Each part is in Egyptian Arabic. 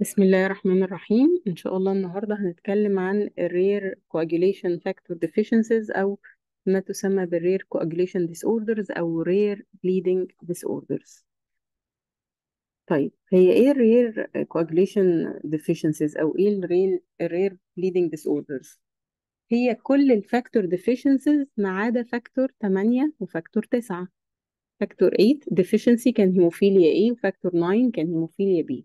بسم الله الرحمن الرحيم إن شاء الله النهاردة هنتكلم عن Rare Coagulation Factor Deficiencies أو ما تسمى بالرير Coagulation Disorders أو Rare Bleeding Disorders طيب هي إيه الرير Coagulation Deficiencies أو إيه الرير Rare Bleeding Disorders هي كل الفاكتور deficiencies ما عدا فاكتور 8 وفاكتور 9 فاكتور 8 deficiency كان هيموفيليا A وفاكتور 9 كان هيموفيليا B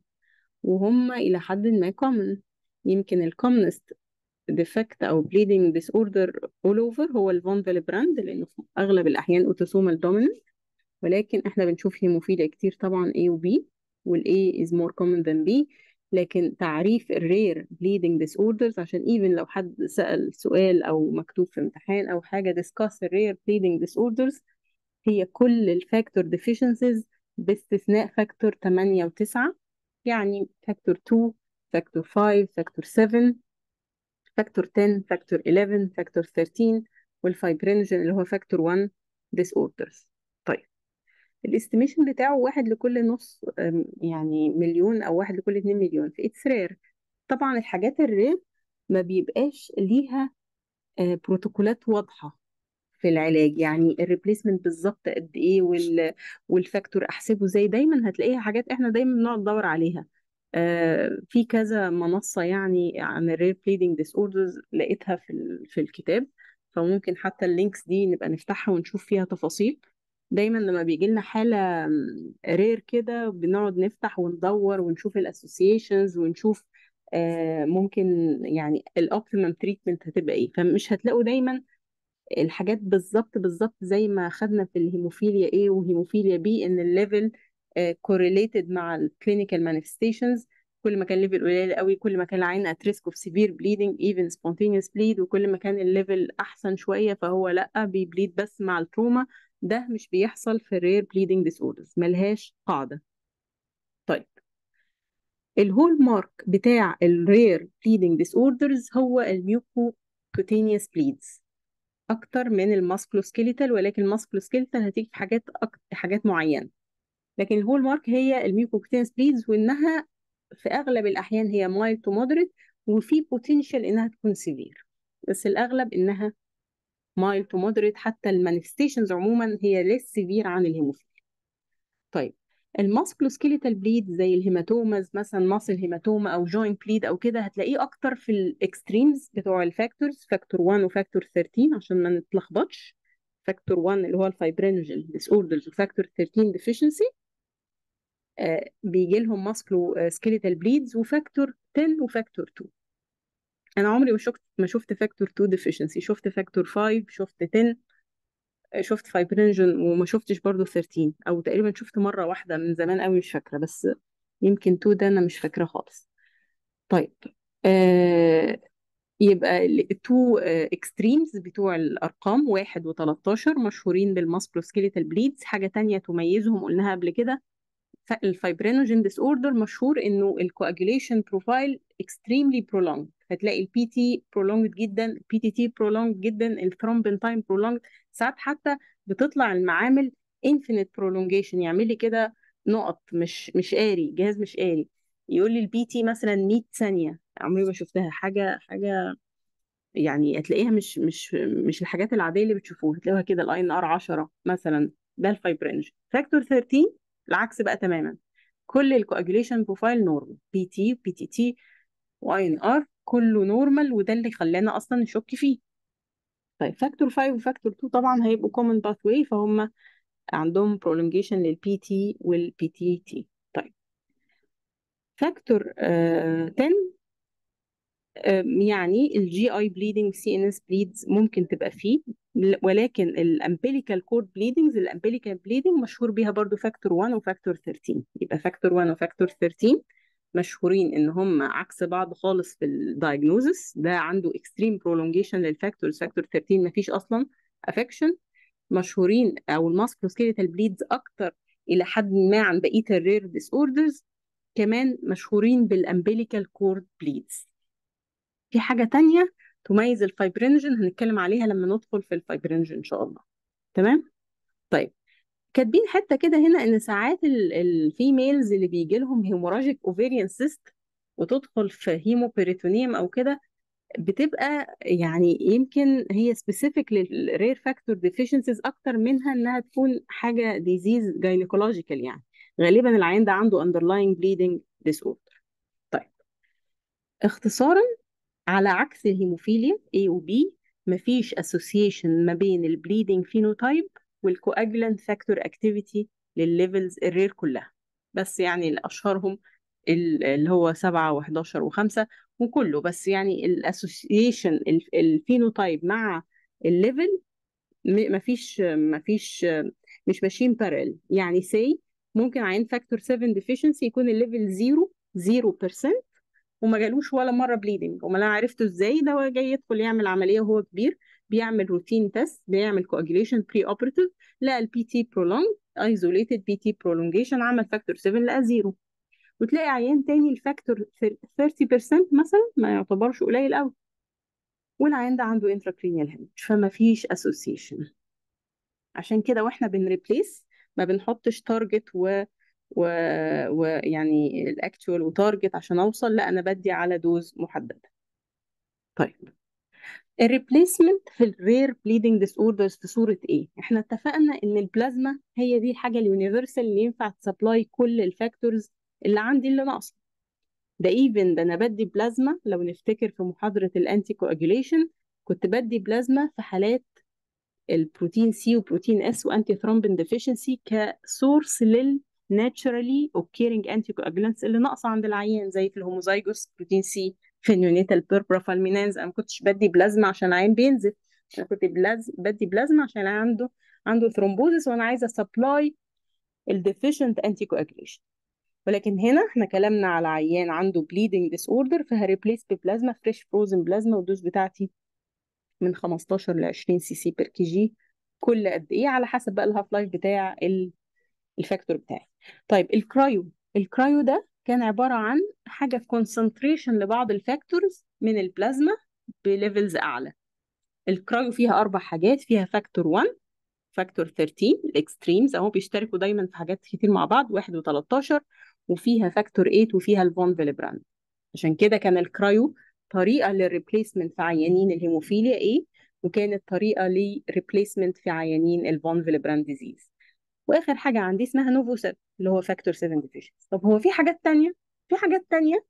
وهم إلى حد ما common يمكن ال commonest defect أو bleeding disorder all over هو ال von Willebrand لأنه في أغلب الأحيان autosomal dominant ولكن إحنا بنشوف هيموفيليا كتير طبعا A و B وال A is more common than B لكن تعريف ال rare bleeding disorders عشان even لو حد سأل سؤال أو مكتوب في امتحان أو حاجة discuss ال rare bleeding disorders هي كل الفاكتور deficiencies باستثناء فاكتور 8 و9 يعني فاكتور 2 فاكتور 5 فاكتور 7 فاكتور 10 فاكتور 11 فاكتور 13 والفايبرينوجين اللي هو فاكتور 1 disorders طيب الاستيميشن بتاعه واحد لكل نص أم، يعني مليون او واحد لكل 2 مليون فإتس رير طبعا الحاجات الرير ما بيبقاش ليها آه، بروتوكولات واضحة في العلاج يعني الريبليسمنت بالظبط قد ايه وال والفاكتور احسبه ازاي دايما هتلاقيها حاجات احنا دايما بنقعد ندور عليها آه في كذا منصة يعني عن الرير بليدنج ديس اوردرز لقيتها في ال- في الكتاب فممكن حتى اللينكس دي نبقى نفتحها ونشوف فيها تفاصيل دايما لما بيجي لنا حالة رير كده بنقعد نفتح وندور ونشوف الاسوسيشنز ونشوف آه ممكن يعني الاوبتيمم تريتمنت هتبقى ايه فمش هتلاقوا دايما الحاجات بالظبط بالظبط زي ما خدنا في الهيموفيليا A وهيموفيليا B ان الليفل correlated مع الكلينيكال manifestations كل ما كان ليفل قليل قوي كل ما كان العين at risk of severe bleeding even spontaneous bleed وكل ما كان الليفل احسن شويه فهو لا بيبليد بس مع التروما ده مش بيحصل في الرير bleeding disorders ملهاش قاعده طيب الهول مارك بتاع الرير bleeding disorders هو الميوكوكوتينيوس bleeds اكتر من الماسكلوسكيليتال ولكن الماسكلوسكيليتال هتيجي في حاجات أك... حاجات معينه لكن الهول مارك هي الميوكوكتينس بليدز وانها في اغلب الاحيان هي مايل تو مودريت وفي بوتنشال انها تكون سيفير بس الاغلب انها مايل تو مودريت حتى المانيفستيشنز عموما هي ليس سيفير عن الهيموفيليا طيب الماسكلوسكيليتال بليد زي الهيماتوماز مثلا ماسل هيماتوما او جوينت بليد او كده هتلاقيه اكتر في الاكستريمز بتوع الفاكتورز فاكتور 1 وفاكتور 13 عشان ما نتلخبطش فاكتور 1 اللي هو الفايبرينوجين ديس اوردرز وفاكتور 13 ديفيشنسي آه بيجي لهم ماسكلو سكيليتال بليدز وفاكتور 10 وفاكتور 2 انا عمري ما شفت ما شفت فاكتور 2 ديفيشنسي شفت فاكتور 5 شفت 10 شفت فايبرينجن وما شفتش برضو 13 او تقريبا شفت مره واحده من زمان قوي مش فاكره بس يمكن 2 ده انا مش فاكره خالص طيب آه يبقى التو اكستريمز بتوع الارقام 1 و13 مشهورين بالماسكلوسكيليتال بليدز حاجه تانية تميزهم قلناها قبل كده الفايبرينوجين ديس اوردر مشهور انه الكواجوليشن بروفايل اكستريملي prolonged هتلاقي البي تي prolonged جدا البي تي تي prolonged جدا الثرومبين تايم prolonged ساعات حتى بتطلع المعامل infinite prolongation يعمل لي كده نقط مش مش قاري جهاز مش قاري يقول لي البي تي مثلا 100 ثانيه عمري ما شفتها حاجه حاجه يعني هتلاقيها مش مش مش الحاجات العاديه اللي بتشوفوها هتلاقوها كده الاي ان ار 10 مثلا ده الفايبرينج فاكتور 13 العكس بقى تماما كل الكواجوليشن بروفايل نورمال بي تي بي تي تي واي ان ار كله نورمال وده اللي خلانا اصلا نشك فيه طيب فاكتور 5 وفاكتور 2 طبعا هيبقوا كومن باث واي فهم عندهم prolongation للبي تي والبي تي تي طيب فاكتور 10 أم، يعني الجي اي بليدنج سي ان اس بليدز ممكن تبقى فيه ل- ولكن الامبليكال كورد بليدنجز الامبليكال بليدنج مشهور بيها برضو فاكتور 1 وفاكتور 13 يبقى فاكتور 1 وفاكتور 13 مشهورين ان هم عكس بعض خالص في الدايجنوزس ده عنده اكستريم prolongation للفاكتورز فاكتور 13 مفيش اصلا افكشن مشهورين او الماسكلوسكيليتال بليدز اكتر الى حد ما عن بقيه الرير ديس اوردرز كمان مشهورين بالامبليكال كورد بليدز في حاجة تانية تميز الفايبرينجين هنتكلم عليها لما ندخل في الفايبرينجين إن شاء الله تمام؟ طيب كاتبين حتة كده هنا إن ساعات الفيميلز اللي بيجي لهم هيموراجيك اوفيريان سيست وتدخل في هيموبيريتونيوم او كده بتبقى يعني يمكن هي سبيسيفيك للرير فاكتور ديفيشنسيز اكتر منها انها تكون حاجه ديزيز جاينيكولوجيكال يعني غالبا العيان ده عنده underlying bleeding disorder طيب اختصارا على عكس الهيموفيليا A و B مفيش association ما بين البليدنج فينوتايب والكواجلانت فاكتور اكتيفيتي للليفلز الرير كلها بس يعني اللي اشهرهم ال- اللي هو 7 و11 و5 وكله بس يعني الاسوسيشن الفينوتايب مع الليفل م- مفيش مفيش مش ماشيين بارل يعني سي ممكن عين فاكتور 7 ديفيشنسي يكون الليفل 0 0% وما جالوش ولا مره بليدنج امال انا عرفته ازاي ده هو جاي يدخل يعمل عمليه وهو كبير بيعمل روتين تيست بيعمل كواجيليشن بري اوبراتيف لقى البي تي برولونج ايزوليتد بي تي برولونجيشن عمل فاكتور 7 لقى زيرو وتلاقي عيان تاني الفاكتور 30% مثلا ما يعتبرش قليل قوي والعيان ده عنده انتراكرينيال هيمج فما فيش اسوسيشن عشان كده واحنا بنريبليس ما بنحطش تارجت و و... ويعني الاكتوال وتارجت عشان اوصل لا انا بدي على دوز محدده طيب الريبليسمنت في الرير بليدنج ديس اوردرز في صوره ايه احنا اتفقنا ان البلازما هي دي الحاجه اليونيفرسال اللي ينفع تسبلاي كل الفاكتورز اللي عندي اللي ناقصه ده ايفن ده انا بدي بلازما لو نفتكر في محاضره الانتي كواجوليشن كنت بدي بلازما في حالات البروتين سي وبروتين اس وانتي ثرومبين ديفيشنسي كسورس لل naturally occurring anticoagulants اللي ناقصه عند العيان زي في الهوموزايجوس بروتين سي في النيونيتال بيربرا فالمينانز انا ما كنتش بدي بلازما عشان العيان بينزف انا كنت بلاز بدي بلازما عشان العيان عنده عنده ثرومبوزس وانا عايزه سبلاي الديفيشنت انتيكواجوليشن ولكن هنا احنا كلامنا على عيان عنده bleeding disorder فهريبليس ببلازما فريش فروزن بلازما والدوز بتاعتي من 15 ل 20 سي سي بير كي جي كل قد ايه على حسب بقى الهاف لايف بتاع ال- الفاكتور بتاعي طيب الكرايو الكرايو ده كان عبارة عن حاجة في كونسنتريشن لبعض الفاكتورز من البلازما بليفلز أعلى الكرايو فيها أربع حاجات فيها فاكتور 1 فاكتور 13 الاكستريمز اهو بيشتركوا دايما في حاجات كتير مع بعض 1 و13 وفيها فاكتور 8 وفيها الفون فيليبراند عشان كده كان الكرايو طريقة للريبليسمنت في عيانين الهيموفيليا A وكانت طريقة لريبليسمنت في عيانين الفون فيليبراند ديزيز واخر حاجه عندي اسمها نوفوسيت اللي هو فاكتور 7 ديفيشنسي طب هو في حاجات تانية في حاجات تانية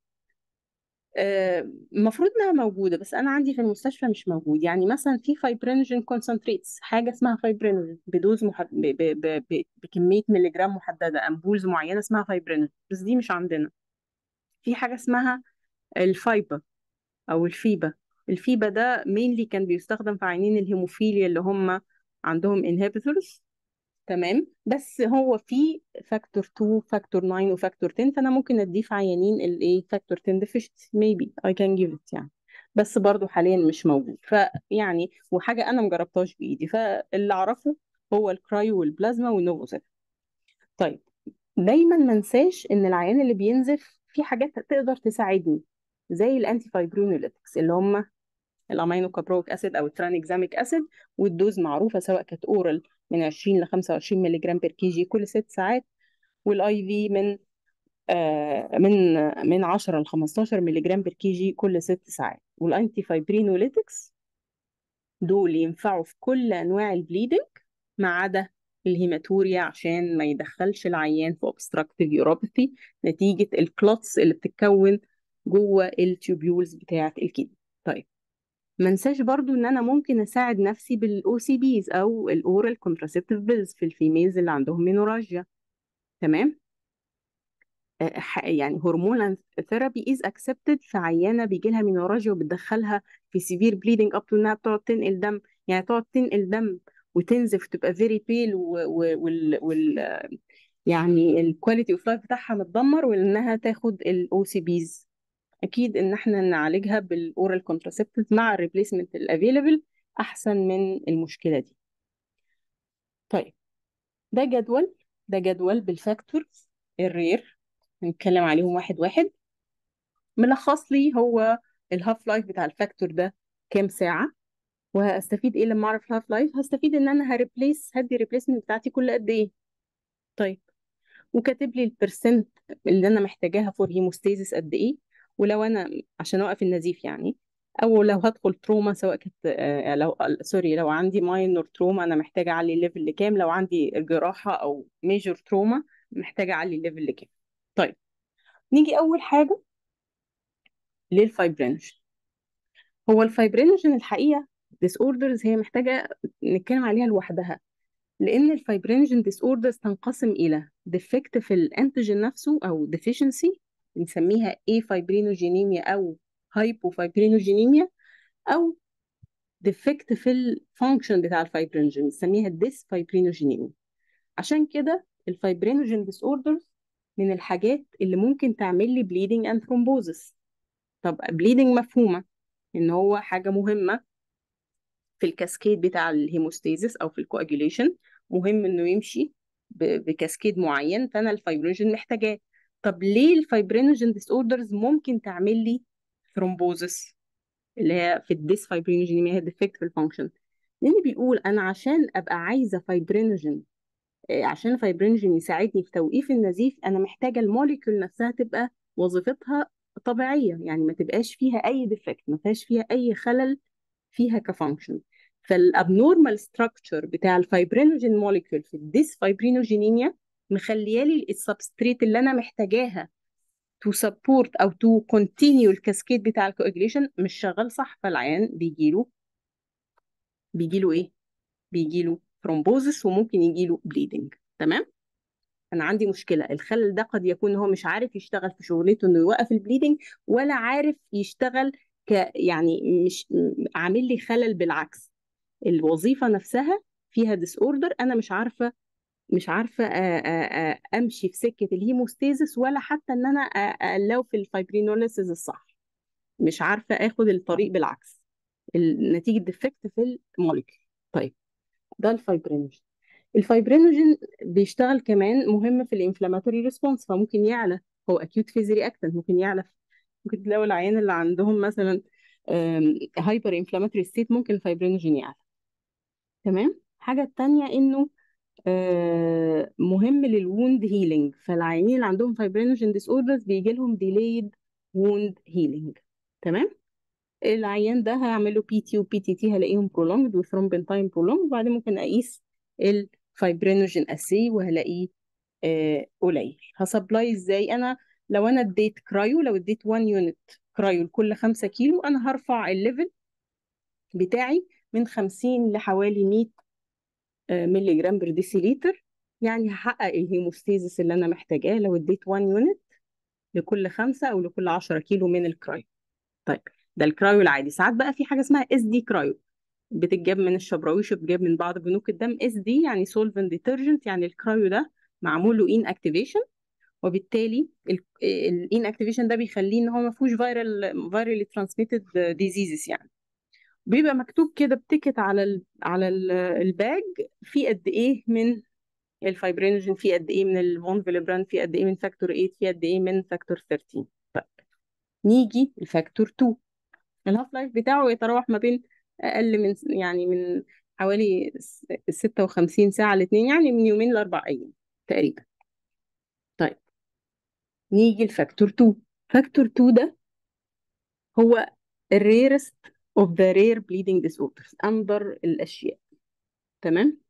آه، المفروض انها موجوده بس انا عندي في المستشفى مش موجود يعني مثلا في فايبرينوجين كونسنتريتس حاجه اسمها فايبرينوجين بدوز محد... ب... ب... ب... ب... بكميه ملي جرام محدده امبولز معينه اسمها فايبرينوجين بس دي مش عندنا في حاجه اسمها الفايبا او الفيبا الفيبا ده مينلي كان بيستخدم في عيانين الهيموفيليا اللي هم عندهم انهبيتورز تمام بس هو في فاكتور 2 فاكتور 9 وفاكتور 10 فانا ممكن اديه في عيانين الايه فاكتور 10 ديفيشنسي ميبي اي كان جيف ات يعني بس برضو حاليا مش موجود فيعني وحاجه انا مجربتهاش بايدي فاللي اعرفه هو الكرايو والبلازما والنوفوزيف طيب دايما ما انساش ان العيان اللي بينزف في حاجات تقدر تساعدني زي الانتي فايبرونوليتكس اللي هم الامينو كابرويك اسيد او الترانكزاميك اسيد والدوز معروفه سواء كانت اورال من 20 ل 25 مللي جرام بير كي جي كل ست ساعات والاي في من آه من من 10 ل 15 مللي جرام بير كي جي كل ست ساعات والانتي فايبرينوليتكس دول ينفعوا في كل انواع البليدنج ما عدا الهيماتوريا عشان ما يدخلش العيان في obstructive uropathy نتيجة الكلوتس اللي بتتكون جوه التيوبيولز بتاعة الكدني طيب ما انساش برضو ان انا ممكن اساعد نفسي بالاو سي بيز او الاورال كونتراسيبتيف بيلز في الفيميلز اللي عندهم مينوراجيا تمام آه، ح- يعني هرمون ثيرابي از اكسبتد في عيانه بيجي لها مينوراجيا وبتدخلها في سيفير بليدنج اب تو انها بتقعد تنقل دم يعني تقعد تنقل دم وتنزف تبقى فيري بيل وال وال يعني الكواليتي اوف لايف بتاعها متدمر وانها تاخد الاو سي بيز اكيد ان احنا نعالجها بالاورال كونتراسيبتيف مع الريبليسمنت الافيلبل احسن من المشكله دي طيب ده جدول ده جدول بالفاكتورز الرير هنتكلم عليهم واحد واحد ملخص لي هو الهاف لايف بتاع الفاكتور ده كام ساعه وهستفيد ايه لما اعرف الهاف لايف هستفيد ان انا هريبليس هدي ريبليسمنت بتاعتي كل قد ايه طيب وكاتب لي البرسنت اللي انا محتاجاها فور هيموستاسيس قد ايه ولو انا عشان اوقف النزيف يعني او لو هدخل تروما سواء كانت آه، لو سوري لو عندي ماينور تروما انا محتاجه اعلي الليفل لكام لو عندي جراحه او ميجور تروما محتاجه اعلي الليفل لكام طيب نيجي اول حاجه للفايبرينوجين هو الفايبرينوجين الحقيقه ديس اوردرز هي محتاجه نتكلم عليها لوحدها لان الفايبرينوجين ديس اوردرز تنقسم الى ديفكت في الانتيجين نفسه او ديفيشنسي بنسميها اي فايبرينوجينيميا او هايبوفايبرينوجينيميا او ديفكت في الفانكشن بتاع الفايبرينوجين بنسميها ديس فايبرينوجينيميا عشان كده الفايبرينوجين ديس اوردرز من الحاجات اللي ممكن تعمل لي بليدنج اند ثرومبوزس طب بليدنج مفهومه ان هو حاجه مهمه في الكاسكيد بتاع الهيموستاسيس او في الكواجيوليشن مهم انه يمشي ب- بكاسكيد معين فانا الفايبرينوجين محتاجاه طب ليه الفايبرينوجين ديس اوردرز ممكن تعمل لي ثرومبوزس اللي هي في الديس فايبرينوجين هي ديفكت في الفانكشن لان بيقول انا عشان ابقى عايزه فايبرينوجين آه، عشان الفايبرينوجين يساعدني في توقيف النزيف انا محتاجه الموليكيول نفسها تبقى وظيفتها طبيعيه يعني ما تبقاش فيها اي ديفكت ما فيهاش فيها اي خلل فيها كفانكشن فالابنورمال ستراكشر بتاع الفايبرينوجين موليكيول في الديس فايبرينوجينيميا مخليالي السبستريت اللي انا محتاجاها تو سبورت او تو كونتينيو الكاسكيد بتاع الكواجليشن مش شغال صح فالعيان بيجيله بيجيله ايه؟ بيجيله ثرومبوزس وممكن يجيله بليدنج تمام؟ انا عندي مشكله الخلل ده قد يكون هو مش عارف يشتغل في شغلته انه يوقف البليدنج ولا عارف يشتغل ك يعني مش م- عامل لي خلل بالعكس الوظيفه نفسها فيها ديس اوردر انا مش عارفه مش عارفه آ- آ- آ- امشي في سكه الهيموستاسيس ولا حتى ان انا أ- اقلو في الفايبرينوليسيس الصح مش عارفه اخد الطريق بالعكس ال- نتيجه ديفكت في الموليكيول طيب ده الفايبرينوجين الفايبرينوجين بيشتغل كمان مهم في الانفلاماتوري ريسبونس فممكن يعلى هو اكيوت فيز رياكتنت ممكن يعلى ممكن تلاقوا العيان اللي عندهم مثلا هايبر انفلاماتوري ستيت ممكن الفايبرينوجين يعلى تمام الحاجه التانيه انه آه، مهم للووند هيلينج فالعيانين اللي عندهم فايبرينوجين ديس اوردرز بيجي لهم ديليد ووند هيلينج تمام العيان ده هعمل له بي تي وبي تي تي هلاقيهم برولونجد وثرومبين تايم برولونجد وبعدين ممكن اقيس الفايبرينوجين اسي وهلاقيه آه قليل هسبلاي ازاي انا لو انا اديت كرايو لو اديت 1 يونت كرايو لكل 5 كيلو انا هرفع الليفل بتاعي من 50 لحوالي 100 آه، مللي جرام بر ديسيليتر يعني هحقق الهيموستيزيس اللي انا محتاجاه لو اديت 1 يونت لكل 5 او لكل 10 كيلو من الكرايو طيب ده الكرايو العادي ساعات بقى في حاجه اسمها اس دي كرايو بتتجاب من الشبراويش وبتتجاب من بعض بنوك الدم اس دي يعني سولفنت ديترجنت يعني الكرايو ده معمول له ان اكتيفيشن وبالتالي الان اكتيفيشن ده بيخليه ان هو ما فيهوش فيرال فيرالي ترانسميتد ديزيزز يعني بيبقى مكتوب كده بتيكت على ال على ال- الباج في قد ايه من الفايبرينوجين في قد ايه من الفون فيليبران في قد ايه من فاكتور 8 في قد ايه من فاكتور 13 طيب نيجي الفاكتور 2 الهاف لايف بتاعه يتراوح ما بين اقل من يعني من حوالي س- 56 ساعه لاثنين يعني من يومين لاربع ايام تقريبا طيب نيجي الفاكتور 2 فاكتور 2 ده هو الريرست اوف ذا رير بليدنج ديس اوردرز اندر الاشياء تمام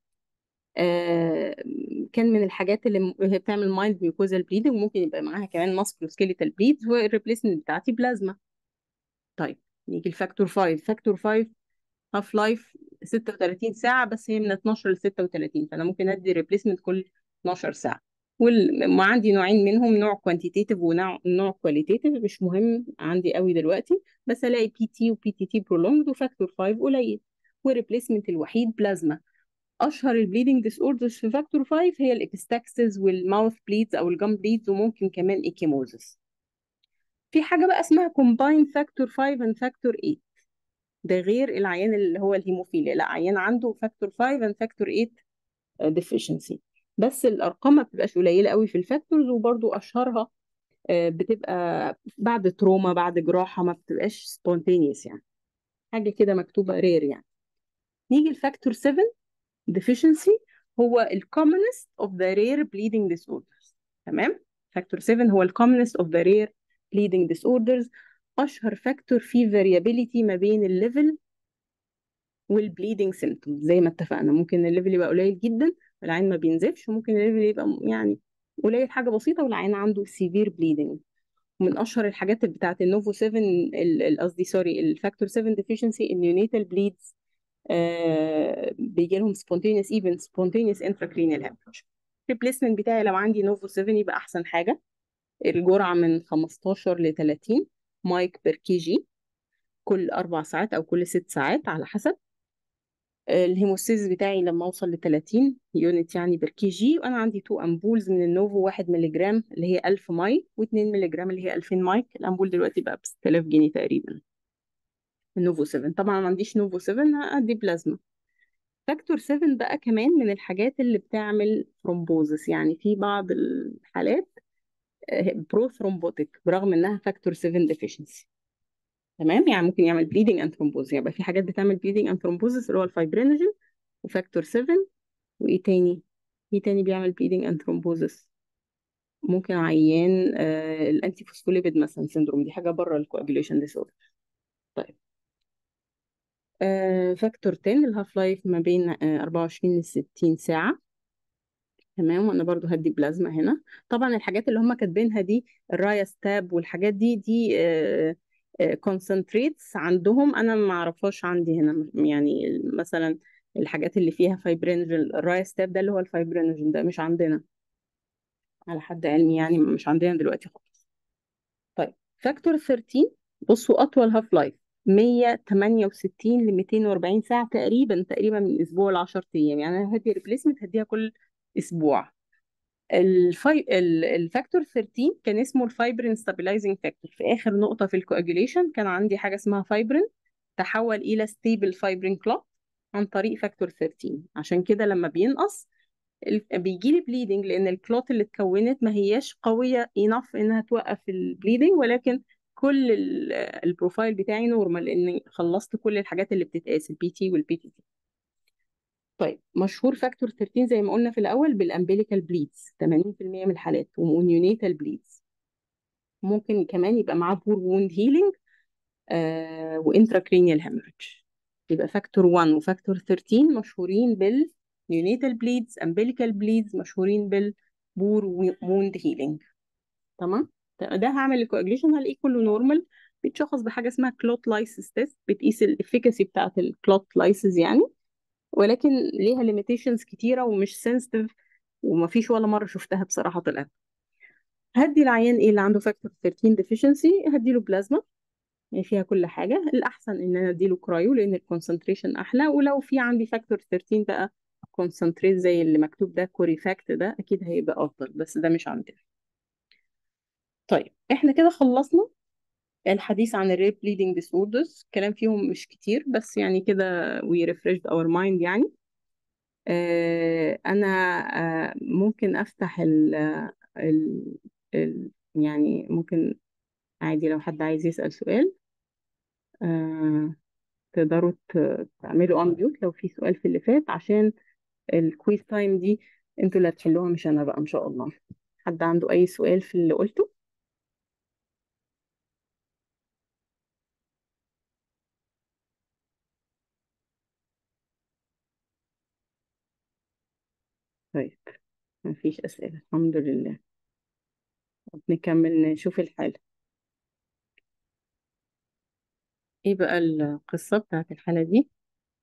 آه كان من الحاجات اللي م- هي بتعمل مايند ميوكوزال بليدنج وممكن يبقى معاها كمان ماسكولوسكيليتال بليدز والريبليسمنت بتاعتي بلازما طيب نيجي الفاكتور 5 فاكتور 5 هاف لايف 36 ساعة بس هي من 12 ل 36 فأنا ممكن أدي ريبليسمنت كل 12 ساعة وال- وعندي نوعين منهم نوع كوانتيتيف ونوع نوع كواليتيتيف مش مهم عندي قوي دلوقتي بس الاقي بي تي وبي تي تي برولونجد وفاكتور 5 قليل والريبليسمنت الوحيد بلازما اشهر البليدنج ديس اوردرز في فاكتور 5 هي الابستاكسز والماوث بليدز او الجام بليدز وممكن كمان ايكيموزس في حاجه بقى اسمها كومباين فاكتور 5 and فاكتور 8 ده غير العيان اللي هو الهيموفيليا لا عيان عنده فاكتور 5 and فاكتور 8 ديفيشنسي بس الارقام ما بتبقاش قليله قوي في الفاكتورز وبرضو اشهرها آه، بتبقى بعد تروما بعد جراحه ما بتبقاش سبونتينيوس يعني حاجه كده مكتوبه رير يعني نيجي الفاكتور 7 deficiency هو ال commonest of the rare bleeding disorders تمام فاكتور 7 هو ال commonest of the rare bleeding disorders اشهر فاكتور فيه variability ما بين الليفل والبليدنج سيمتومز زي ما اتفقنا ممكن الليفل يبقى قليل جدا والعين ما بينزفش وممكن الليفل يبقى م- يعني قليل حاجه بسيطه والعين عنده سيفير بليدنج من اشهر الحاجات بتاعه النوفو 7 ال- ال- قصدي سوري الفاكتور 7 deficiency النيونيتال بليدز آه بيجي لهم spontaneous even spontaneous intracranial hemorrhage الريبليسمنت بتاعي لو عندي نوفو 7 يبقى احسن حاجه الجرعه من 15 ل 30 مايك بير كي جي كل اربع ساعات او كل ست ساعات على حسب الهيموستيز بتاعي لما اوصل ل 30 يونت يعني بر كي جي وانا عندي تو امبولز من النوفو 1 مللي جرام اللي هي 1000 مايك و2 مللي جرام اللي هي 2000 مايك الامبول دلوقتي بقى ب 6000 جنيه تقريبا النوفو 7 طبعا ما عنديش نوفو 7 هادي بلازما فاكتور 7 بقى كمان من الحاجات اللي بتعمل ثرومبوزس يعني في بعض الحالات برو ثرومبوتيك برغم انها فاكتور 7 ديفيشنسي تمام يعني ممكن يعمل بليدنج اند ثرومبوز يبقى في حاجات بتعمل بليدنج اند ثرومبوزس اللي هو الفايبرينوجين وفاكتور 7 وايه تاني ايه تاني بيعمل بليدنج اند ثرومبوزس ممكن عيان آه الانتي فوسفوليبيد مثلا سيندروم دي حاجه بره الكواجوليشن ديسوردر طيب آه فاكتور 10 الهاف لايف ما بين آه 24 ل 60 ساعه تمام وانا برضو هدي بلازما هنا طبعا الحاجات اللي هم كاتبينها دي الرايستاب والحاجات دي دي كونسنتريتس عندهم انا ما اعرفهاش عندي هنا يعني مثلا الحاجات اللي فيها فايبرينوجين الرايستاب ده اللي هو الفايبرينوجين ده مش عندنا على حد علمي يعني مش عندنا دلوقتي خالص طيب فاكتور 13 بصوا اطول هاف لايف 168 ل 240 ساعه تقريبا تقريبا من اسبوع ل 10 ايام يعني انا هدي ريبليسمنت هديها كل اسبوع الفاي... ال- الفاكتور 13 كان اسمه الفايبرين ستابلايزنج فاكتور في اخر نقطه في الكواجوليشن كان عندي حاجه اسمها فايبرين تحول الى ستيبل فايبرين كلوت عن طريق فاكتور 13 عشان كده لما بينقص بيجي لي بليدنج لان الكلوت اللي اتكونت ما هياش قويه انف انها توقف البليدنج ولكن كل ال- البروفايل بتاعي نورمال لان خلصت كل الحاجات اللي بتتقاس البي تي والبي تي تي طيب مشهور فاكتور 13 زي ما قلنا في الاول بالامبليكال بليدز 80% من الحالات ومونيونيتال بليدز ممكن كمان يبقى معاه بور ووند هيلينج آه وانتراكرينيال هيموريدج يبقى فاكتور 1 وفاكتور 13 مشهورين بالنيونيتال بليدز امبليكال بليدز مشهورين بالبور ووند هيلينج تمام ده هعمل الكواجليشن هلاقيه كله نورمال بيتشخص بحاجه اسمها كلوت لايسيس تيست بتقيس الافيكاسي بتاعت الكلوت لايسيس يعني ولكن ليها ليميتيشنز كتيره ومش سنسيتيف ومفيش ولا مره شفتها بصراحه طلعت هدي العيان ايه اللي عنده فاكتور 13 ديفيشنسي هدي له بلازما يعني فيها كل حاجه الاحسن ان انا اديله كرايو لان الكونسنتريشن احلى ولو في عندي فاكتور 13 بقى كونسنتريت زي اللي مكتوب ده كوريفاكت ده اكيد هيبقى افضل بس ده مش عندنا طيب احنا كده خلصنا الحديث عن الرير بليدنج ديسوردرز كلام فيهم مش كتير بس يعني كده we refreshed our mind يعني آه انا آه ممكن افتح ال ال ال يعني ممكن عادي لو حد عايز يسأل سؤال آه تقدروا ت- تعملوا unmute لو في سؤال في اللي فات عشان الكويز تايم دي انتوا اللي هتحلوها مش انا بقى ان شاء الله حد عنده اي سؤال في اللي قلته طيب مفيش أسئلة الحمد لله نكمل نشوف الحالة ايه بقى القصة بتاعت الحالة دي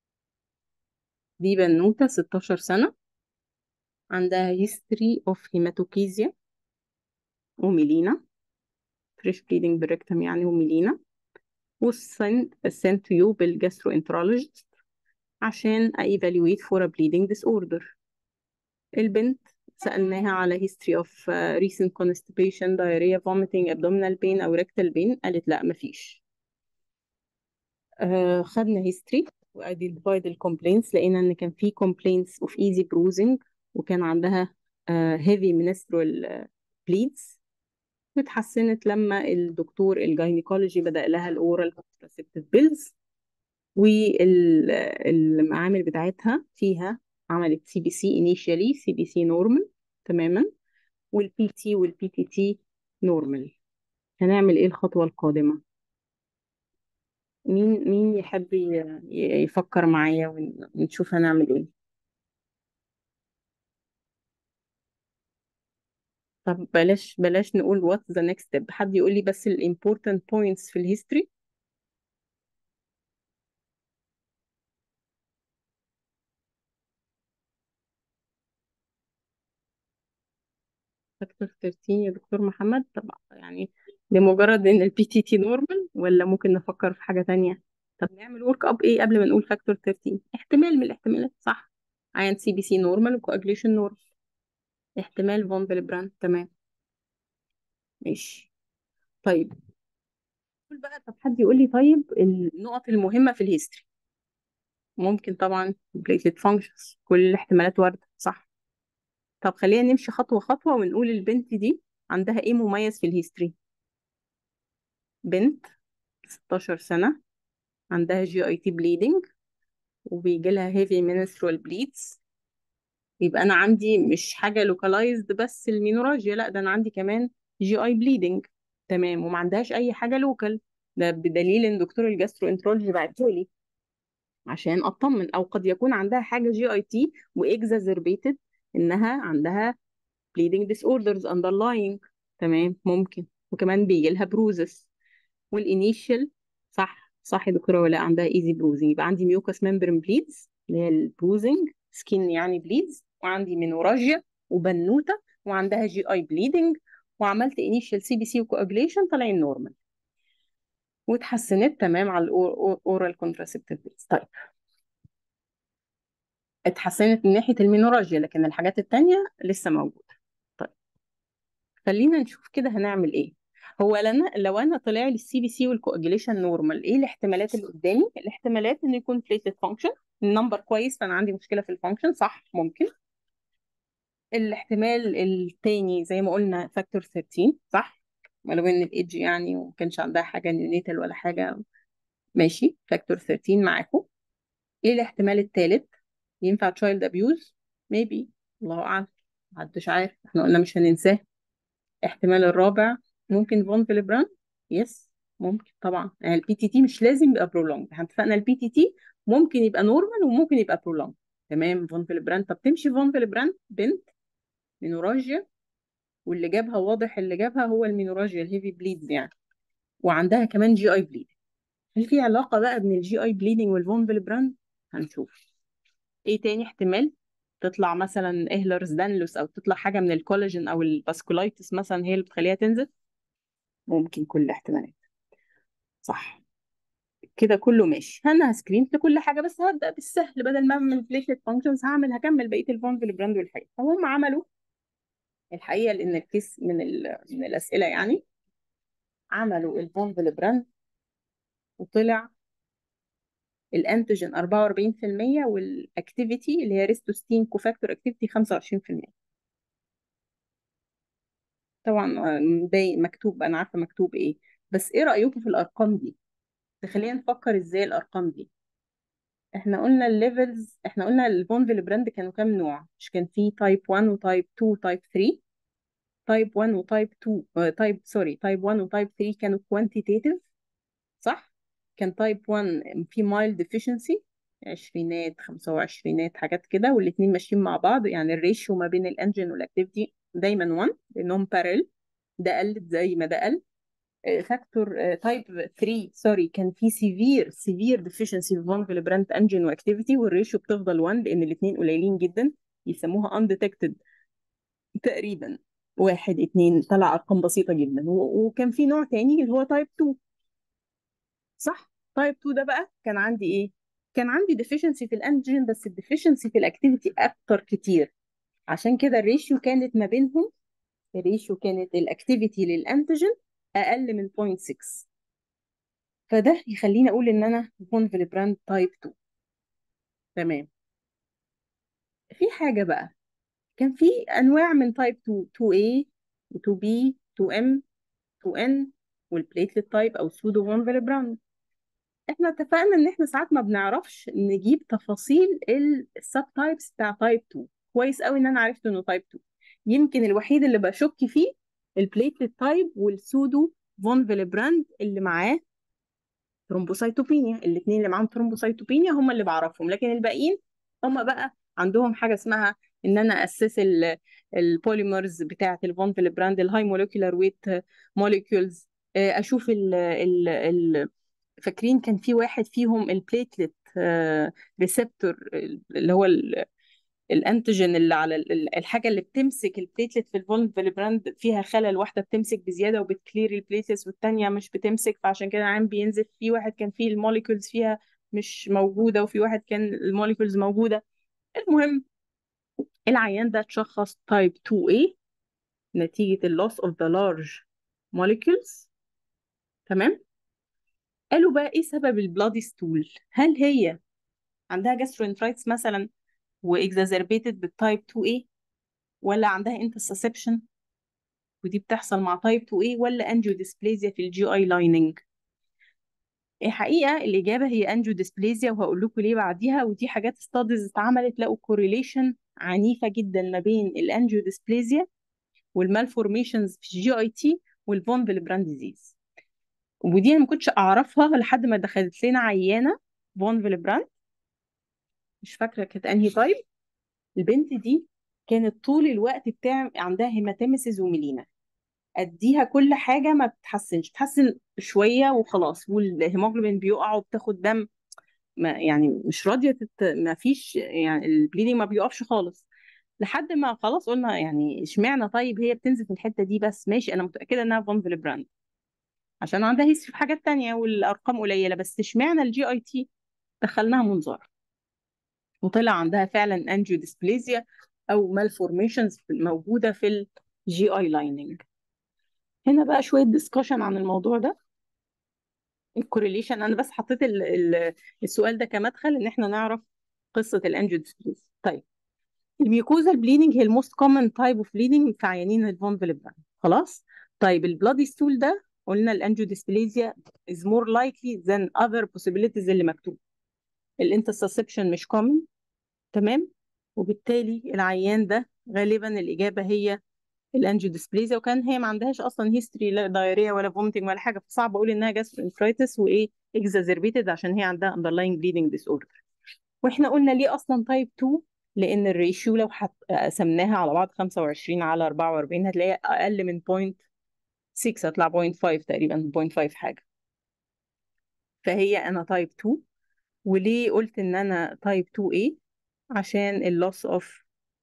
دي بنوتة 16 سنة عندها history of hematochezia وميلينا fresh bleeding بالريكتم يعني وميلينا والسنت sent to you بالجاستروانترولوجيست عشان evaluate for a bleeding disorder البنت سألناها على history of uh, recent constipation diarrhea vomiting abdominal pain أو rectal pain قالت لا مفيش آه خدنا هيستوري وايدنتيفايد الكومبلينتس لقينا ان كان في كومبلينتس اوف ايزي بروزنج وكان عندها هيفي منسترول بليدز واتحسنت لما الدكتور الجاينيكولوجي بدأ لها الاورال كونتراسيبتيف بيلز والمعامل بتاعتها فيها عملت سي بي سي انيشيالي سي بي سي نورمال تماما والبي تي والبي تي تي نورمال هنعمل ايه الخطوة القادمة مين مين يحب ي- ي- يفكر معايا ون- ونشوف هنعمل ايه طب بلاش بلاش نقول what's the next step حد يقول لي بس ال important points في الهيستوري فاكتور 13 يا دكتور محمد طب يعني لمجرد ان البي تي تي نورمال ولا ممكن نفكر في حاجة تانية طب نعمل ورك اب ايه قبل ما نقول فاكتور 13 احتمال من الاحتمالات صح عين سي بي سي نورمال وكواجليشن نورمال احتمال فون فيلبران تمام ماشي طيب قول بقى طب حد يقول لي طيب النقط المهمة في الهيستوري ممكن طبعا بليتلت فانكشنز كل الاحتمالات واردة صح طب خلينا نمشي خطوة خطوة ونقول البنت دي عندها ايه مميز في الهيستوري بنت 16 سنة عندها جي اي تي بليدنج وبيجي لها هيفي menstrual bleeds يبقى انا عندي مش حاجة لوكالايزد بس المينوراجيا لا ده انا عندي كمان جي اي بليدنج تمام وما عندهاش اي حاجة لوكال ده بدليل ان دكتور الجاسترو انترولوجي بعتهولي عشان اطمن او قد يكون عندها حاجه جي اي تي واكزازربيتد انها عندها bleeding disorders underlying تمام ممكن وكمان بيجي لها بروزس والانيشال صح صح يا دكتوره ولا عندها ايزي بروزنج يبقى عندي ميوكاس ممبرين بليدز اللي هي البروزنج سكين يعني بليدز وعندي مينوراجيا وبنوته وعندها جي اي بليدنج وعملت انيشال سي بي سي وكواجليشن طالعين نورمال واتحسنت تمام على الاورال كونتراسبتيف طيب اتحسنت من ناحية المينوراجيا لكن الحاجات التانية لسه موجودة طيب خلينا نشوف كده هنعمل ايه هو لنا لو انا طلع لي السي بي سي والكواجيليشن نورمال ايه الاحتمالات اللي قدامي الاحتمالات انه يكون بليتد فانكشن النمبر كويس فانا عندي مشكلة في الفانكشن صح ممكن الاحتمال التاني زي ما قلنا فاكتور 13 صح ولو ان الايدج يعني وما كانش عندها حاجة نيونيتال ولا حاجة ماشي فاكتور 13 معاكم ايه الاحتمال الثالث ينفع تشايلد ابيوز ميبي الله اعلم محدش عارف احنا قلنا مش هننساه احتمال الرابع ممكن فون فيلبران يس ممكن طبعا يعني البي تي تي مش لازم يبقى برولونج احنا اتفقنا البي تي تي ممكن يبقى نورمال وممكن يبقى برولونج تمام فون فيلبران طب تمشي فون فيلبران بنت مينوراجيا واللي جابها واضح اللي جابها هو المينوراجيا الهيفي بليدز يعني وعندها كمان جي اي بليد هل في علاقة بقى بين الجي اي بليدنج والفون فيلبران هنشوف ايه تاني احتمال تطلع مثلا اهلرز دانلوس او تطلع حاجه من الكولاجين او الباسكولايتس مثلا هي اللي بتخليها تنزل ممكن كل الاحتمالات صح كده كله ماشي انا هسكرين لكل حاجه بس هبدا بالسهل بدل ما اعمل بليتلت فانكشنز هعمل هكمل بقيه الفون في البراند والحاجات فهم عملوا الحقيقه لان الكيس من ال... من الاسئله يعني عملوا الفون في البراند وطلع الانتيجين 44% والاكتيفيتي اللي هي ريستوستين كوفاكتور اكتيفيتي 25% طبعا آه، باين مكتوب انا عارفه مكتوب ايه بس ايه رايكم في الارقام دي تخلينا نفكر ازاي الارقام دي احنا قلنا الليفلز احنا قلنا الفون براند كانوا كام نوع مش كان في تايب 1 وتايب 2 وتايب 3 تايب 1 وتايب 2 تايب سوري تايب 1 وتايب 3 كانوا كوانتيتيف صح كان تايب 1 في مايل ديفيشنسي عشرينات خمسة وعشرينات حاجات كده والاتنين ماشيين مع بعض يعني الريشيو ما بين الانجن والاكتيفيتي دايما 1 لانهم بارل ده قلت زي ما ده قل فاكتور تايب 3 سوري كان في سيفير سيفير ديفيشنسي في فون فيلبرانت انجن واكتيفيتي والريشيو بتفضل 1 لان الاثنين قليلين جدا يسموها انديتكتد تقريبا واحد اتنين طلع ارقام بسيطه جدا و- وكان في نوع تاني اللي هو تايب 2 صح تايب 2 ده بقى كان عندي ايه كان عندي ديفيشنسي في الانجن بس الديفيشنسي في الاكتيفيتي اكتر كتير عشان كده الريشيو كانت ما بينهم الريشيو كانت الاكتيفيتي للانتيجين اقل من 0.6 فده يخليني اقول ان انا فون فيلبراند تايب 2 تمام في حاجه بقى كان في انواع من تايب 2 2A و2B 2M 2N والبليتلت تايب او سودو فون فيلبراند احنا اتفقنا ان احنا ساعات ما بنعرفش نجيب تفاصيل السب تايبس بتاع تايب 2 كويس قوي ان انا عرفت انه تايب 2 يمكن الوحيد اللي بشك فيه البليتلت تايب والسودو فون فيليبراند اللي معاه ثرومبوسايتوبينيا الاثنين اللي معاهم ثرومبوسايتوبينيا هم اللي بعرفهم لكن الباقيين هم بقى عندهم حاجه اسمها ان انا اسس البوليمرز بتاعه الفون فيليبراند الهاي مولكيولار ويت موليكيولز اشوف ال ال ال فاكرين كان في واحد فيهم البليتلت ريسبتور اللي هو ال- الانتيجين اللي على ال- ال- الحاجه اللي بتمسك البليتلت في الفون فيليبراند فيها خلل واحده بتمسك بزياده وبتكلير البليتلتس والتانيه مش بتمسك فعشان كده عم بينزل في واحد كان فيه الموليكولز فيها مش موجوده وفي واحد كان الموليكولز موجوده المهم العيان ده اتشخص تايب 2A نتيجه اللوس اوف ذا لارج molecules تمام قالوا بقى ايه سبب البلادي ستول هل هي عندها جاسترونترايتس مثلا واكزازربيتد بالتايب 2A ولا عندها انترسبشن ودي بتحصل مع تايب 2A ولا انجيو ديسبليزيا في الجي اي لايننج الحقيقه الاجابه هي انجيو ديسبليزيا وهقول لكم ليه بعديها ودي حاجات ستاديز اتعملت لقوا كوريليشن عنيفه جدا ما بين الانجيو ديسبليزيا والمالفورميشنز في الجي اي تي والفون فيلبراند ديزيز ودي انا ما كنتش اعرفها لحد ما دخلت لنا عيانه فون فيلبراند مش فاكره كانت انهي تايب البنت دي كانت طول الوقت بتاع عندها هيماتيمسيس وميلينا اديها كل حاجه ما بتحسنش بتحسن شويه وخلاص والهيموجلوبين بيقع وبتاخد دم ما يعني مش راضيه تت... ما فيش يعني البليدنج ما بيقفش خالص لحد ما خلاص قلنا يعني اشمعنى طيب هي بتنزل في الحته دي بس ماشي انا متاكده انها فون فيلبراند عشان عندها هيستوري في حاجات تانية والارقام قليله بس اشمعنى الجي اي تي دخلناها منظار وطلع عندها فعلا انجيو ديسبليزيا او مالفورميشنز موجوده في الجي اي لايننج هنا بقى شويه ديسكشن عن الموضوع ده الكوريليشن انا بس حطيت ال ال السؤال ده كمدخل ان احنا نعرف قصه الانجيو ديسبليزيا طيب الميوكوزال بليدنج هي الموست كومن تايب اوف بليدنج في عيانين الفون فيلبراند خلاص طيب البلادي ستول ده قلنا الانجيو ديسبليزيا is more likely than other possibilities اللي مكتوب الانترسبشن مش common تمام وبالتالي العيان ده غالبا الإجابة هي الانجيو ديسبليزيا وكان هي ما عندهاش اصلا هيستوري لا دايريا ولا فومتنج ولا حاجه فصعب اقول انها جاسترونترايتس وايه اكزازربيتد عشان هي عندها اندرلاين بليدنج ديس اوردر واحنا قلنا ليه اصلا تايب 2 لان الريشيو لو حط قسمناها على بعض 25 على 44 هتلاقيها اقل من 0.6 هتطلع 0.5 تقريبا 0.5 حاجه فهي انا تايب 2 وليه قلت ان انا تايب 2A عشان اللوس اوف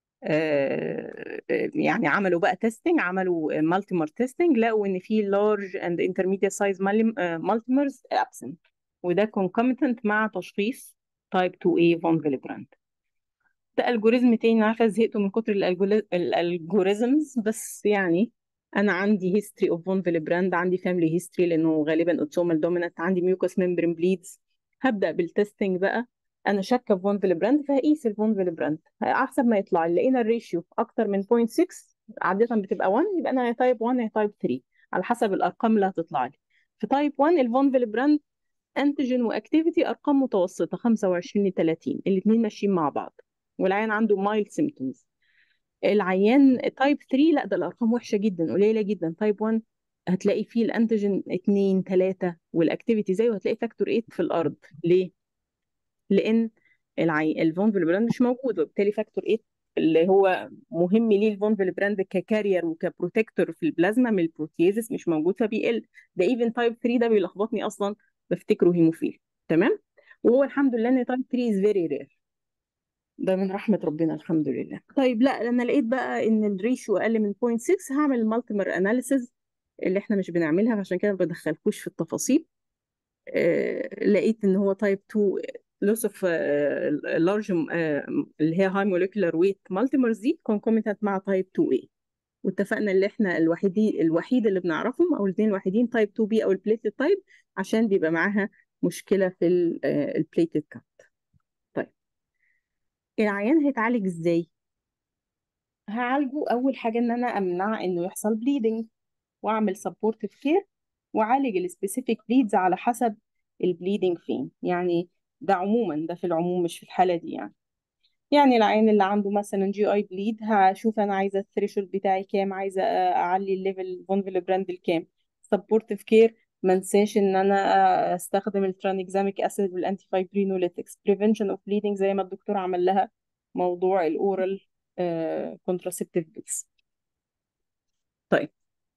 يعني عملوا بقى تيستنج عملوا مالتيمر تيستنج لقوا ان في لارج اند انترميديت سايز مالتيمرز ابسنت وده concomitant مع تشخيص تايب 2A فون فيليبراند ده الجوريزم تاني أنا عارفه زهقتوا من كتر الالجوريزمز بس يعني انا عندي هيستوري اوف فون فيليبراند عندي فاميلي هيستوري لانه غالبا اوتومال دومينانت عندي ميوكوس ممبرين بليدز هبدا بالتستنج بقى انا شاكه في فون فيلبراند فهقيس الفون فيلبراند حسب ما يطلع لي لقينا الريشيو اكتر من 0.6 عاده بتبقى 1 يبقى انا يا تايب 1 يا تايب 3 على حسب الارقام اللي هتطلع لي في تايب 1 الفون فيلبراند انتيجين واكتيفيتي ارقام متوسطه 25 ل 30 الاثنين ماشيين مع بعض والعيان عنده مايلد سيمبتومز العيان تايب 3 لا ده الارقام وحشه جدا قليله جدا تايب 1 هتلاقي فيه الانتيجين 2 3 والاكتيفيتي زيه وهتلاقي فاكتور 8 في الارض ليه؟ لان العي... الفون فيلبراند مش موجود وبالتالي فاكتور 8 اللي هو مهم ليه الفون فيلبراند ككارير وكبروتكتور في البلازما من البروتيزس مش موجود فبيقل ده ايفن تايب 3 ده بيلخبطني اصلا بفتكره هيموفيل تمام وهو الحمد لله ان تايب 3 از فيري رير ده من رحمة ربنا الحمد لله طيب لا انا لقيت بقى ان الريشيو اقل من 0.6 هعمل المالتيمر اناليسيز اللي احنا مش بنعملها عشان كده ما بدخلكوش في التفاصيل آه لقيت ان هو تايب 2 لوس اوف لارج اللي هي هاي موليكولار ويت مالتيمرز دي كونكوميتنت مع تايب 2A واتفقنا ان احنا الوحيدين الوحيد اللي بنعرفهم او الاثنين الوحيدين تايب 2B او البليتد تايب عشان بيبقى معاها مشكله في البليتد كاونت طيب العيان هيتعالج ازاي هعالجه اول حاجه ان انا امنع انه يحصل بليدنج واعمل سبورتيف كير واعالج السبيسيفيك بليدز على حسب البليدنج فين يعني ده عموما ده في العموم مش في الحاله دي يعني يعني العين اللي عنده مثلا جي اي بليد هشوف انا عايزه الثريشولد بتاعي كام عايزه اعلي الليفل فون فيلبراند الكام سبورتيف كير ما انساش ان انا استخدم الترانكزاميك اسيد والانتي فايبرينوليتكس بريفنشن اوف بليدنج زي ما الدكتور عمل لها موضوع الاورال كونتراسبتيف بيلز طيب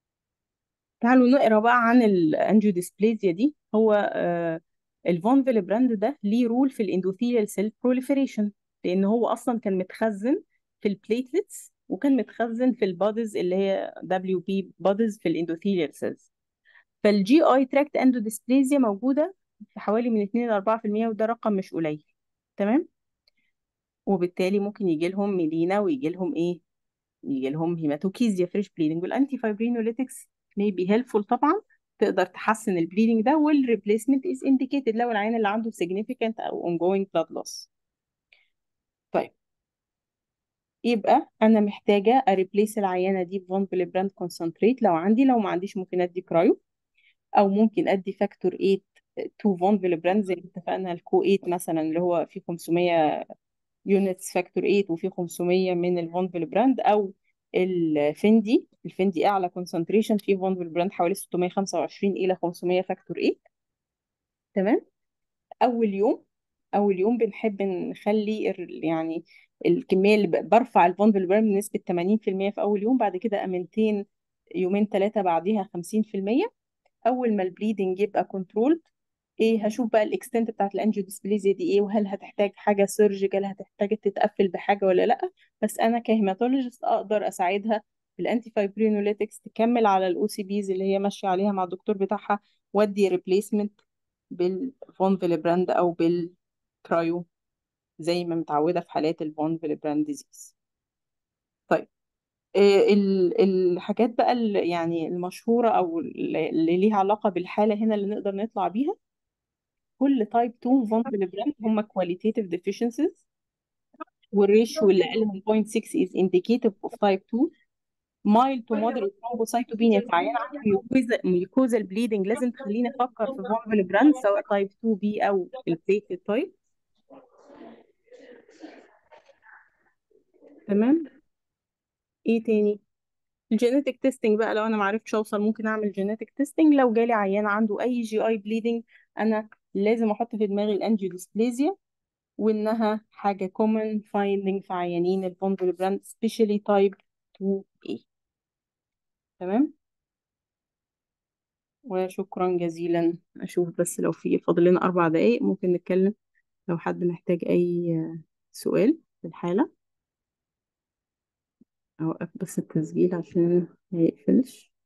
تعالوا نقرا بقى عن الانجيوديسبليزيا دي هو آه الفون فيلبراند ده ليه رول في الاندوثيليال سيل بروليفريشن لان هو اصلا كان متخزن في البليتلتس وكان متخزن في البوديز اللي هي دبليو بي بوديز في الاندوثيليال سيلز فالجي اي تراكت اندوديسبليزيا موجوده في حوالي من 2 ل 4% وده رقم مش قليل تمام وبالتالي ممكن يجي لهم ميلينا ويجي لهم ايه يجي لهم هيماتوكيزيا فريش بليدنج والانتي فايبرينوليتكس may be helpful طبعا تقدر تحسن البليدنج ده والريبليسمنت از indicated لو العيان اللي عنده significant او ongoing blood loss طيب يبقى انا محتاجه اريبليس العيانه دي بفون فيليبراند كونسنتريت لو عندي لو ما عنديش ممكن ادي كرايو او ممكن ادي فاكتور 8 2 فون فيليبراند زي ما اتفقنا الكو 8 مثلا اللي هو فيه 500 يونتس فاكتور 8 وفيه 500 من الفون فيليبراند او الفندي الفندي اعلى كونسنتريشن فيه فون فيليبراند حوالي 625 الى 500 فاكتور 8 تمام اول يوم اول يوم بنحب نخلي ال- يعني الكميه اللي ب- برفع الفون فيلبرام بنسبه 80% في اول يوم بعد كده امنتين يومين ثلاثه بعديها 50% اول ما البليدنج يبقى كنترول ايه هشوف بقى الاكستنت بتاعت الانجيوديسبليزيا دي ايه وهل هتحتاج حاجه سيرجيكال هتحتاج تتقفل بحاجه ولا لا بس انا كهيماتولوجيست اقدر اساعدها بالانتي فايبرينوليتكس تكمل على الاو سي بيز اللي هي ماشيه عليها مع الدكتور بتاعها وادي ريبليسمنت بالفون فيليبراند او بالكرايو زي ما متعوده في حالات الفون فيليبراند ديزيز طيب إيه ال- الحاجات بقى ال- يعني المشهوره او اللي اللي ليها علاقه بالحاله هنا اللي نقدر نطلع بيها كل تايب 2 فون فيليبراند هم كواليتيتيف ديفيشنسيز والريشيو اللي اقل من 0.6 is indicative of type 2 mild to moderate thrombocytopenia في عيان عنده mucosal bleeding لازم تخليني افكر في فون فيليبراند سواء تايب 2 بي او البليتد تايب تمام ايه تاني الجينيتك تيستنج بقى لو انا معرفتش اوصل ممكن اعمل جينيتك تيستنج لو جالي عيان عنده اي جي اي بليدنج انا لازم احط في دماغي الانجيوديسبليزيا وانها حاجه common finding في عيانين الفون فيلبراند especially type 2A تمام وشكرا جزيلا اشوف بس لو في فاضل لنا اربع دقايق ممكن نتكلم لو حد محتاج اي سؤال في الحالة اوقف بس التسجيل عشان ما يقفلش